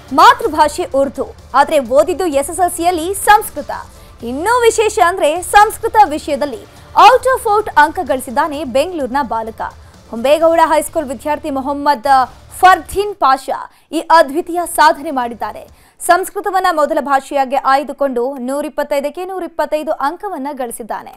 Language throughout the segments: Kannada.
ಮಾತೃಭಾಷೆ ಉರ್ದು ಆದ್ರೆ ಓದಿದ್ದು ಎಸ್ಎಸ್ಎಲ್ಸಿಯಲ್ಲಿ ಸಂಸ್ಕೃತ ಇನ್ನೂ ವಿಶೇಷ ಅಂದ್ರೆ ಸಂಸ್ಕೃತ ವಿಷಯದಲ್ಲಿ ಔಟ್ ಆಫ್ ಔಟ್ ಅಂಕ ಗಳಿಸಿದ್ದಾನೆ ಬೆಂಗಳೂರಿನ ಬಾಲಕ ಹೊಂಬೇಗೌಡ ಹೈಸ್ಕೂಲ್ ವಿದ್ಯಾರ್ಥಿ ಮೊಹಮ್ಮದ್ ಫರ್ದೀನ್ ಪಾಷಾ ಈ ಅದ್ವಿತೀಯ ಸಾಧನೆ ಮಾಡಿದ್ದಾರೆ ಸಂಸ್ಕೃತವನ್ನ ಮೊದಲ ಭಾಷೆಯಾಗಿ ಆಯ್ದುಕೊಂಡು ನೂರಿಪ್ಪತ್ತೈದಕ್ಕೆ ನೂರಿಪ್ಪತ್ತೈದು ಅಂಕವನ್ನ ಗಳಿಸಿದ್ದಾನೆ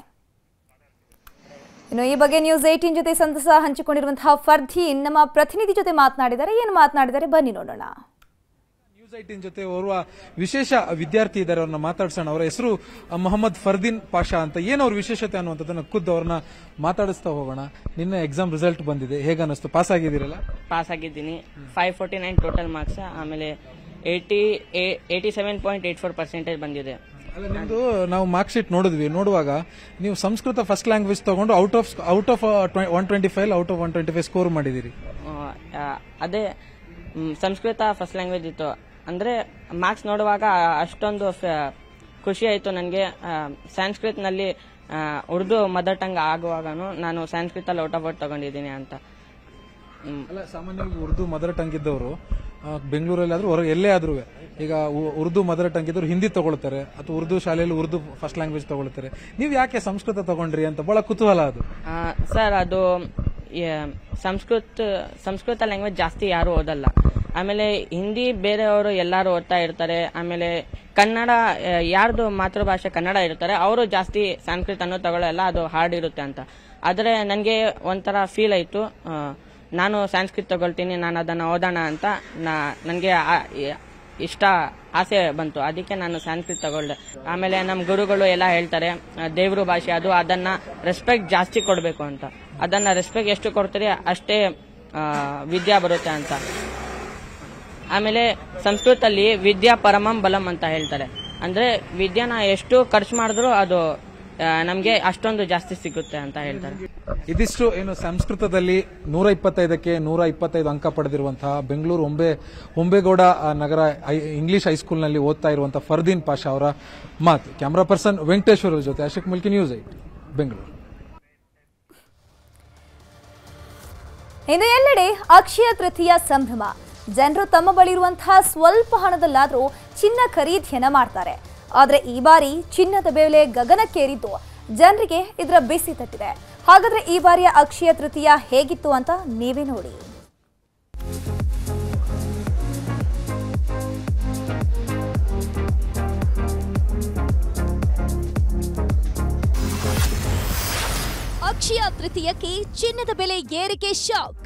ಇನ್ನು ಈ ಬಗ್ಗೆ ನ್ಯೂಸ್ ಏಟೀನ್ ಜೊತೆ ಸಂತಸ ಹಂಚಿಕೊಂಡಿರುವಂತಹ ಫರ್ದೀನ್ ನಮ್ಮ ಪ್ರತಿನಿಧಿ ಜೊತೆ ಮಾತನಾಡಿದ್ದಾರೆ ಏನು ಮಾತನಾಡಿದ್ದಾರೆ ಬನ್ನಿ ನೋಡೋಣ ನ್ಯೂಸ್ ಐಟೀನ್ ಜೊತೆ ಓರ್ವ ವಿಶೇಷ ವಿದ್ಯಾರ್ಥಿ ಇದ್ದಾರೆ ಅವ್ರನ್ನ ಮಾತಾಡ್ಸೋಣ ಅವರ ಹೆಸರು ಮೊಹಮ್ಮದ್ ಫರ್ದೀನ್ ಪಾಷಾ ಅಂತ ಏನು ಅವ್ರ ವಿಶೇಷತೆ ಅನ್ನುವಂಥದ್ದನ್ನ ಖುದ್ದು ಅವ್ರನ್ನ ಮಾತಾಡಿಸ್ತಾ ಹೋಗೋಣ ನಿನ್ನೆ ಎಕ್ಸಾಮ್ ರಿಸಲ್ಟ್ ಬಂದಿದೆ ಹೇಗನ್ನಿಸ್ತು ಪಾಸ್ ಆಗಿದ್ದೀರಲ್ಲ ಪಾಸ್ ಆಗಿದ್ದೀನಿ five forty nine total marks ಆಮೇಲೆ eighty eighty seven point eight four percentage ಬಂದಿದೆ ಅಲ್ಲ ನಿಮ್ದು ನಾವು ಮಾರ್ಕ್ ಶೀಟ್ ನೋಡಿದ್ವಿ ನೋಡುವಾಗ ನೀವು ಸಂಸ್ಕೃತ ಫಸ್ಟ್ ಲ್ಯಾಂಗ್ವೇಜ್ ತಗೊಂಡು out of out of one twenty five out of one twenty five score ಮಾಡಿದ್ದೀರಿ ಆ, ಆ, ಅದೇ ಮ್, ಸಂಸ್ಕೃತ ಫಸ್ಟ್ ಲ್ಯಾಂಗ್ವೇಜ್ ಇತ್ತು ಅಂದರೆ ಮಾರ್ಕ್ಸ್ ನೋಡುವಾಗ ಅಷ್ಟೊಂದು ಫ- ಖುಷಿ ಆಯಿತು ನನಗೆ ಸಂಸ್ಕೃತ್ನಲ್ಲಿ ಉರ್ದು ಮದರ್ ಟಂಗ್ ಆಗುವಾಗನು ನಾನು ಸಂಸ್ಕೃತಲ್ಲಿ ಔಟ್ ಆಫ್ ಔಟ್ ತಗೊಂಡಿದ್ದೀನಿ ಅಂತ ಮ್, ಅಲ್ಲ ಸಾಮಾನ್ಯವಾಗಿ ಉರ್ದು ಮದರ್ ಟಂಗ್ ಇದ್ದವರು ಬೆಂಗಳೂರಲ್ಲಿ ಆದ್ರೂ ಹೊರಗೆ ಎಲ್ಲೇ ಆದ್ರೂ ಈಗ ಉ- ಉರ್ದು ಮದರ್ ಟಂಗ್ ಇದ್ದವರು ಹಿಂದಿ ತಗೊಳ್ತಾರೆ ಅಥವಾ ಉರ್ದು ಶಾಲೆಯಲ್ಲಿ ಉರ್ದು ಫಸ್ಟ್ ಲ್ಯಾಂಗ್ವೇಜ್ ತಗೊಳ್ತಾರೆ ನೀವು ಯಾಕೆ ಸಂಸ್ಕೃತ ತಗೊಂಡ್ರಿ ಅಂತ ಬಹಳ ಕುತೂಹಲ ಅದು ಆ, ಸರ್ ಅದು ಯ- ಸಂಸ್ಕೃತ ಸಂಸ್ಕೃತ ಲ್ಯಾಂಗ್ವೇಜ್ ಜಾಸ್ತಿ ಯಾರು ಓದಲ್ಲ ಆಮೇಲೆ ಹಿಂದಿ ಬೇರೆಯವರು ಎಲ್ಲರೂ ಓದ್ತಾ ಇರ್ತಾರೆ ಆಮೇಲೆ ಕನ್ನಡ ಆ, ಯಾರ್ದು ಮಾತೃಭಾಷೆ ಕನ್ನಡ ಇರ್ತಾರೆ ಅವರು ಜಾಸ್ತಿ ಸಂಸ್ಕೃತನೂ ತಗೊಳ್ಳಲ್ಲ ಅದು ಹಾರ್ಡ್ ಇರುತ್ತೆ ಅಂತ ಆದರೆ ನನಗೆ ಒಂಥರ ಫೀಲ್ ಆಯಿತು ನಾನು ಸಂಸ್ಕೃತ ತಗೊಳ್ತೀನಿ ನಾನು ಅದನ್ನು ಓದೋಣ ಅಂತ ನನಗೆ ಇಷ್ಟ ಆಸೆ ಬಂತು ಅದಕ್ಕೆ ನಾನು ಸಂಸ್ಕೃತ ತಗೊಳ್ದೆ ಆಮೇಲೆ ನಮ್ಮ ಗುರುಗಳು ಎಲ್ಲ ಹೇಳ್ತಾರೆ ಆ, ದೇವ್ರ ಭಾಷೆ ಅದು ಅದನ್ನ ರೆಸ್ಪೆಕ್ಟ್ ಜಾಸ್ತಿ ಕೊಡಬೇಕು ಅಂತ ಅದನ್ನ ರೆಸ್ಪೆಕ್ಟ್ ಎಷ್ಟು ಕೊಡ್ತೀರಿ ಅಷ್ಟೇ ಆ, ವಿದ್ಯಾ ಬರುತ್ತೆ ಅಂತ ಆಮೇಲೆ ಸಂಸ್ಕೃತಲ್ಲಿ ವಿದ್ಯಾ ಪರಮಂ ಬಲಂ ಅಂತ ಹೇಳ್ತಾರೆ ಅಂದ್ರೆ ವಿದ್ಯಾನ ಎಷ್ಟು ಖರ್ಚು ಮಾಡಿದ್ರು ಅದು ನಮಗೆ ಅಷ್ಟೊಂದು ಜಾಸ್ತಿ ಸಿಗುತ್ತೆ ಅಂತ ಹೇಳ್ತಾರೆ ಇದಿಷ್ಟು ಏನು ಸಂಸ್ಕೃತದಲ್ಲಿ ನೂರ ಇಪ್ಪತ್ತೈದಕ್ಕೆ ನೂರ ಇಪ್ಪತ್ತೈದು ಅಂಕ ಪಡೆದಿರುವಂತಹ ಬೆಂಗಳೂರು ಒಂಬೆ ಹೊಂಬೇಗೌಡ ಆ, ನಗರ ಐ- ಇಂಗ್ಲಿಷ್ ಹೈಸ್ಕೂಲ್ನಲ್ಲಿ ಓದ್ತಾ ಇರುವಂತಹ ಫರ್ದೀನ್ ಪಾಷಾ ಅವರ ಮಾತು ಕ್ಯಾಮರಾ ಪರ್ಸನ್ ವೆಂಕಟೇಶ್ವರ ಜೊತೆ ಅಶೋಕ್ ಮುಲ್ಕಿ ನ್ಯೂಸ್ ಐಟ್ ಬೆಂಗಳೂರು ಇನ್ನು ಎಲ್ಲೆಡೆ ಅಕ್ಷಯ ತೃತೀಯ ಸಂಭ್ರಮ ಜನರು ತಮ್ಮ ಬಳಿ ಇರುವಂತಹ ಸ್ವಲ್ಪ ಹಣದಲ್ಲಾದರೂ ಚಿನ್ನ ಖರೀದಿಯನ್ನ ಮಾಡ್ತಾರೆ ಆದ್ರೆ ಈ ಬಾರಿ ಚಿನ್ನದ ಬೆಲೆ ಗಗನಕ್ಕೇರಿದ್ದು ಜನರಿಗೆ ಇದರ ಬಿಸಿ ತಟ್ಟಿದೆ ಹಾಗಾದ್ರೆ ಈ ಬಾರಿಯ ಅಕ್ಷಯ ತೃತೀಯ ಹೇಗಿತ್ತು ಅಂತ ನೀವೇ ನೋಡಿ ಅಕ್ಷಯ ತೃತೀಯಕ್ಕೆ ಚಿನ್ನದ ಬೆಲೆ ಏರಿಕೆ ಶಾಕ್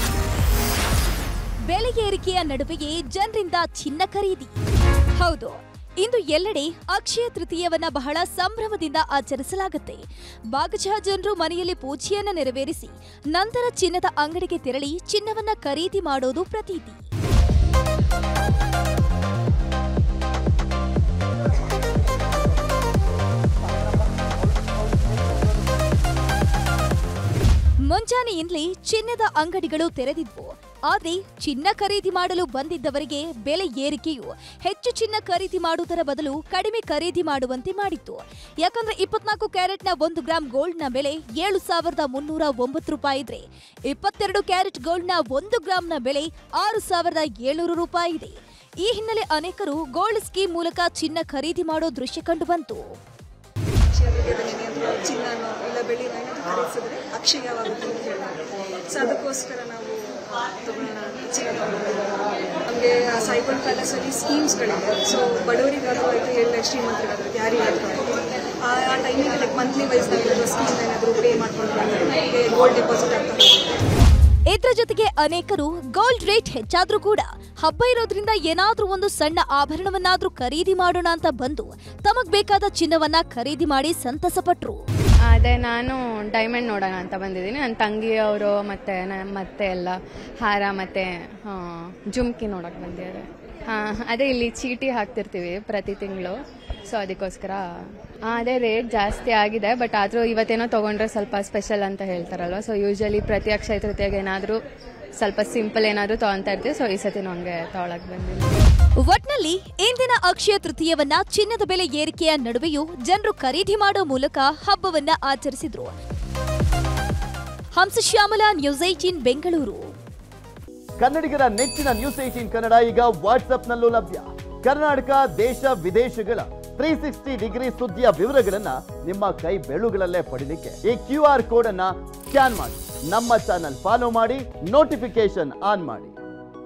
ಬೆಲೆ ಏರಿಕೆಯ ನಡುವೆಯೇ ಜನರಿಂದ ಚಿನ್ನ ಖರೀದಿ ಹೌದು ಇಂದು ಎಲ್ಲೆಡೆ ಅಕ್ಷಯ ತೃತೀಯವನ್ನ ಬಹಳ ಸಂಭ್ರಮದಿಂದ ಆಚರಿಸಲಾಗುತ್ತೆ ಬಾಗಜ ಜನರು ಮನೆಯಲ್ಲಿ ಪೂಜೆಯನ್ನ ನೆರವೇರಿಸಿ ನಂತರ ಚಿನ್ನದ ಅಂಗಡಿಗೆ ತೆರಳಿ ಚಿನ್ನವನ್ನ ಖರೀದಿ ಮಾಡೋದು ಪ್ರತೀತಿ ಮುಂಜಾನೆಯಿಂದಲೇ ಚಿನ್ನದ ಅಂಗಡಿಗಳು ತೆರೆದಿದ್ವು ಆದ್ರೆ ಚಿನ್ನ ಖರೀದಿ ಮಾಡಲು ಬಂದಿದ್ದವರಿಗೆ ಬೆಲೆ ಏರಿಕೆಯು ಹೆಚ್ಚು ಚಿನ್ನ ಖರೀದಿ ಮಾಡುವುದರ ಬದಲು ಕಡಿಮೆ ಖರೀದಿ ಮಾಡುವಂತೆ ಮಾಡಿತ್ತು ಯಾಕಂದ್ರೆ ಇಪ್ಪತ್ನಾಲ್ಕು ಕ್ಯಾರೆಟ್ನ ಒಂದು ಗ್ರಾಂ ಗೋಲ್ಡ್ನ ಬೆಲೆ ಏಳು ಸಾವಿರದ ಮುನ್ನೂರ ಒಂಬತ್ತು ರೂಪಾಯಿ ಇದ್ರೆ ಇಪ್ಪತ್ತೆರಡು ಕ್ಯಾರೆಟ್ ಗೋಲ್ಡ್ನ ಒಂದು ಗ್ರಾಂನ ಬೆಲೆ ಆರು ಸಾವಿರದ ಏಳ್ನೂರು ರೂಪಾಯಿ ಇದೆ ಈ ಹಿನ್ನೆಲೆ ಅನೇಕರು ಗೋಲ್ಡ್ ಸ್ಕೀಮ್ ಮೂಲಕ ಚಿನ್ನ ಖರೀದಿ ಮಾಡೋ ದೃಶ್ಯ ಕಂಡುಬಂತು ಅಕ್ಷಯದಲ್ಲಿ ಏನಾದರೂ ಚಿನ್ನನೋ ಇಲ್ಲ ಬೆಳ್ಳಿನೋ ಏನಾದರೂ ಖರೀದಿಸಿದ್ರೆ ಅಕ್ಷಯವಾಗುತ್ತೆ ಅಂತ ಹೇಳ್ತಾರೆ ಸೊ ಅದಕ್ಕೋಸ್ಕರ ನಾವು ತಗೊಳ್ಳೋಣ ಅಂತ ಚಿನ್ನ ತಗೊಂಡಿದ್ದೀವಿ ನಮಗೆ ಸೈಬರ್ ಪ್ಯಾಲೇಸಲ್ಲಿ ಸ್ಕೀಮ್ಸ್ಗಳಿದೆ ಸೊ ಬಡವರಿಗಾದರೂ ಆಯಿತು ಎಲ್ಲ ಶ್ರೀಮಂತರಿಗಾದರೂ ಯಾರಿಗಾದರೂ ಆಯಿತು ಆ ಆ ಟೈಮಿಗೆ ಲೈಕ್ ಮಂತ್ಲಿ ವೈಸ್ ನಾವೇನಾದರೂ ಸ್ಕೀಮ್ ಏನಾದರೂ ಪೇ ಮಾಡ್ಕೊಂಡು ನಮಗೆ ಗೋಲ್ಡ್ ಡೆಪಾಸಿಟ್ ಆಗ್ತಾ ಹೋಗುತ್ತೆ ಇದ್ರ ಜೊತೆಗೆ ಅನೇಕರು ಗೋಲ್ಡ್ ರೇಟ್ ಹೆಚ್ಚಾದ್ರೂ ಕೂಡ ಹಬ್ಬ ಇರೋದ್ರಿಂದ ಏನಾದ್ರೂ ಒಂದು ಸಣ್ಣ ಆಭರಣವನ್ನಾದ್ರೂ ಖರೀದಿ ಮಾಡೋಣ ಅಂತ ಬಂದು ತಮಗ್ ಬೇಕಾದ ಚಿನ್ನವನ್ನ ಖರೀದಿ ಮಾಡಿ ಸಂತಸಪಟ್ರು ಅದೇ ನಾನು ಡೈಮಂಡ್ ನೋಡೋಣ ಅಂತ ಬಂದಿದ್ದೀನಿ ನನ್ನ ತಂಗಿಯವರು ಮತ್ತು ನನ್ನ ಮತ್ತೆ ಎಲ್ಲ ಹಾರ ಮತ್ತು ಜುಮ್ಕಿ ನೋಡೋಕೆ ಬಂದಿದ್ದಾರೆ ಹಾಂ ಅದೇ ಇಲ್ಲಿ ಚೀಟಿ ಹಾಕ್ತಿರ್ತೀವಿ ಪ್ರತಿ ತಿಂಗಳು ಸೊ ಅದಕ್ಕೋಸ್ಕರ ಆ, ಅದೇ ರೇಟ್ ಜಾಸ್ತಿ ಆಗಿದೆ ಬಟ್ ಆದರೂ ಇವತ್ತೇನೋ ತೊಗೊಂಡ್ರೆ ಸ್ವಲ್ಪ ಸ್ಪೆಷಲ್ ಅಂತ ಹೇಳ್ತಾರಲ್ವ ಸೊ ಯೂಶಲಿ ಪ್ರತಿ ಅಕ್ಷಯ ತೃತೀಯಾಗ ಏನಾದರೂ ಸ್ವಲ್ಪ ಸಿಂಪಲ್ ಏನಾದರೂ ತೊಗೊತಾ ಇರ್ತೀವಿ ಸೊ ಈ ಸತಿ ನನಗೆ ತೊಗೊಳಕ್ಕೆ ಬಂದಿದ್ದೀನಿ ಒಟ್ನಲ್ಲಿ ಇಂದಿನ ಅಕ್ಷಯ ತೃತೀಯವನ್ನ ಚಿನ್ನದ ಬೆಲೆ ಏರಿಕೆಯ ನಡುವೆಯೂ ಜನರು ಖರೀದಿ ಮಾಡೋ ಮೂಲಕ ಹಬ್ಬವನ್ನ ಆಚರಿಸಿದ್ರು ಹಂಸಶ್ಯಾಮಲ ನ್ಯೂಸ್ ಏಟೀನ್ ಬೆಂಗಳೂರು ಕನ್ನಡಿಗರ ನೆಚ್ಚಿನ ನ್ಯೂಸ್ ಏಟೀನ್ ಕನ್ನಡ ಈಗ ವಾಟ್ಸ್ಆಪ್ನಲ್ಲೂ ಲಭ್ಯ ಕರ್ನಾಟಕ ದೇಶ ವಿದೇಶಗಳ ತ್ರೀ ಸಿಕ್ಸ್ಟಿ ಡಿಗ್ರಿ ಸುದ್ದಿಯ ವಿವರಗಳನ್ನ ನಿಮ್ಮ ಕೈ ಬೆಳುಗಳಲ್ಲೇ ಪಡಿಲಿಕ್ಕೆ ಈ ಕ್ಯೂ ಆರ್ ಕೋಡ್ ಅನ್ನ ಸ್ಕ್ಯಾನ್ ಮಾಡಿ ನಮ್ಮ ಚಾನಲ್ ಫಾಲೋ ಮಾಡಿ ನೋಟಿಫಿಕೇಶನ್ ಆನ್ ಮಾಡಿ